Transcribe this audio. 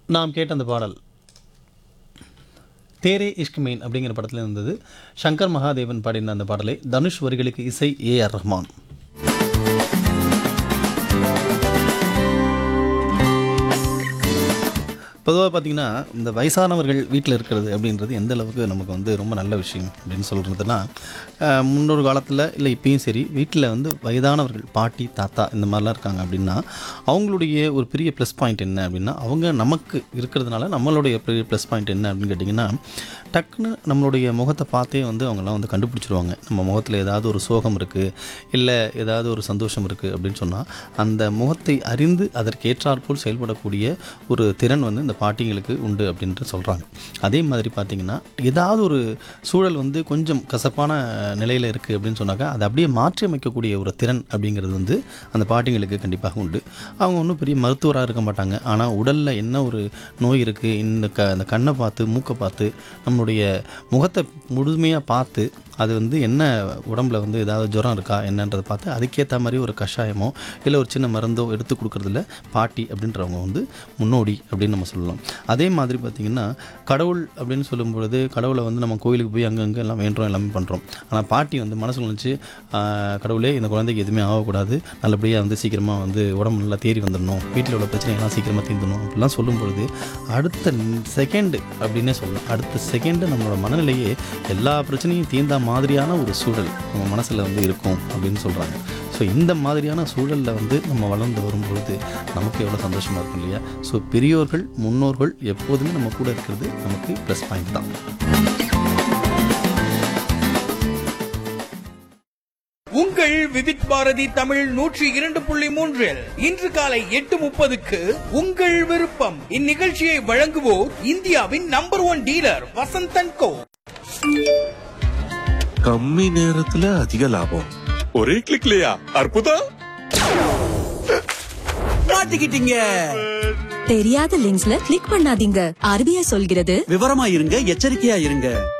நாம் கேட்ட அந்த பாடல் தேரே இஷ்க் மெயின் அப்படிங்கிற படத்தில் இருந்தது சங்கர் மகாதேவன் பாடின அந்த பாடலை தனுஷ் வரிகளுக்கு இசை ஏ ஆர் ரஹ்மான் பொதுவாக பார்த்தீங்கன்னா இந்த வயசானவர்கள் வீட்டில் இருக்கிறது அப்படின்றது எந்த அளவுக்கு நமக்கு வந்து ரொம்ப நல்ல விஷயம் அப்படின்னு சொல்கிறதுனா அஹ், முன்னொரு காலத்தில் இல்லை இப்பயும் சரி வீட்டில் வந்து வயதானவர்கள் பாட்டி தாத்தா இந்த மாதிரிலாம் இருக்காங்க அப்படின்னா அவங்களுடைய ஒரு பெரிய ப்ளஸ் பாயிண்ட் என்ன அப்படின்னா அவங்க நமக்கு இருக்கிறதுனால நம்மளுடைய பெரிய ப்ளஸ் பாயிண்ட் என்ன அப்படின்னு கேட்டிங்கன்னா டக்குன்னு நம்மளுடைய முகத்தை பார்த்தே வந்து அவங்கெல்லாம் வந்து கண்டுபிடிச்சிருவாங்க நம்ம முகத்தில் ஏதாவது ஒரு சோகம் இருக்குது இல்லை ஏதாவது ஒரு சந்தோஷம் இருக்குது அப்படின்னு சொன்னால் அந்த முகத்தை அறிந்து அதற்கு ஏற்றாற்போல் செயல்படக்கூடிய ஒரு திறன் வந்து இந்த பாட்டிங்களுக்கு உண்டு அப்படின்ட்டு சொல்கிறாங்க அதே மாதிரி பார்த்திங்கன்னா ஏதாவது ஒரு சூழல் வந்து கொஞ்சம் கசப்பான நிலையில் இருக்குது அப்படின்னு சொன்னாக்கா அதை அப்படியே மாற்றி அமைக்கக்கூடிய ஒரு திறன் அப்படிங்கிறது வந்து அந்த பாட்டிங்களுக்கு கண்டிப்பாக உண்டு அவங்க ஒன்றும் பெரிய மருத்துவராக இருக்க மாட்டாங்க ஆனால் உடலில் என்ன ஒரு நோய் இருக்குது இந்த க அந்த கண்ணை பார்த்து மூக்கை பார்த்து நம்மளுடைய முகத்தை முழுமையாக பார்த்து அது வந்து என்ன உடம்புல வந்து ஏதாவது ஜுரம் இருக்கா என்னன்றதை பார்த்து அதுக்கேற்ற மாதிரி ஒரு கஷாயமோ இல்லை ஒரு சின்ன மருந்தோ எடுத்து கொடுக்குறதுல பாட்டி அப்படின்றவங்க வந்து முன்னோடி அப்படின்னு நம்ம சொல்லலாம் அதே மாதிரி பார்த்திங்கன்னா கடவுள் அப்படின்னு சொல்லும் பொழுது கடவுளை வந்து நம்ம கோயிலுக்கு போய் அங்கங்கே எல்லாம் வேண்டுறோம் எல்லாமே பண்ணுறோம் ஆனால் பாட்டி வந்து மனசுல நினச்சி கடவுளே இந்த குழந்தைக்கு எதுவுமே ஆகக்கூடாது நல்லபடியாக வந்து சீக்கிரமாக வந்து உடம்பு நல்லா தேறி வந்துடணும் வீட்டில் உள்ள பிரச்சனைகள்லாம் சீக்கிரமாக தீர்ந்துடணும் அப்படிலாம் சொல்லும் பொழுது அடுத்த செகண்டு அப்படின்னே சொல்லலாம் அடுத்த செகண்டு நம்மளோட மனநிலையே எல்லா பிரச்சனையும் தீர்ந்த மாதிரியான ஒரு சூழல் நம்ம மனசில் வந்து இருக்கும் அப்படின்னு சொல்கிறாங்க ஸோ இந்த மாதிரியான சூழலில் வந்து நம்ம வளர்ந்து வரும்பொழுது நமக்கு எவ்வளோ சந்தோஷமாக இருக்கும் இல்லையா ஸோ பெரியோர்கள் முன்னோர்கள் எப்போதுமே நம்ம கூட இருக்கிறது நமக்கு ப்ளஸ் பாயிண்ட் தான் உங்கள் விவித் பாரதி தமிழ் நூற்றி இரண்டு புள்ளி மூன்றில் இன்று காலை எட்டு முப்பதுக்கு உங்கள் விருப்பம் இந்நிகழ்ச்சியை வழங்குவோர் இந்தியாவின் number one dealer Vasanthan co கம்மி நேரத்துல அதிக லாபம் ஒரே கிளிக்லயா அற்புதம் மாட்டிக்கிட்டீங்க தெரியாத லிங்க்ஸ்ல கிளிக் பண்ணாதீங்க ஆர்பிஐ சொல்கிறது விவரமா இருங்க எச்சரிக்கையா இருங்க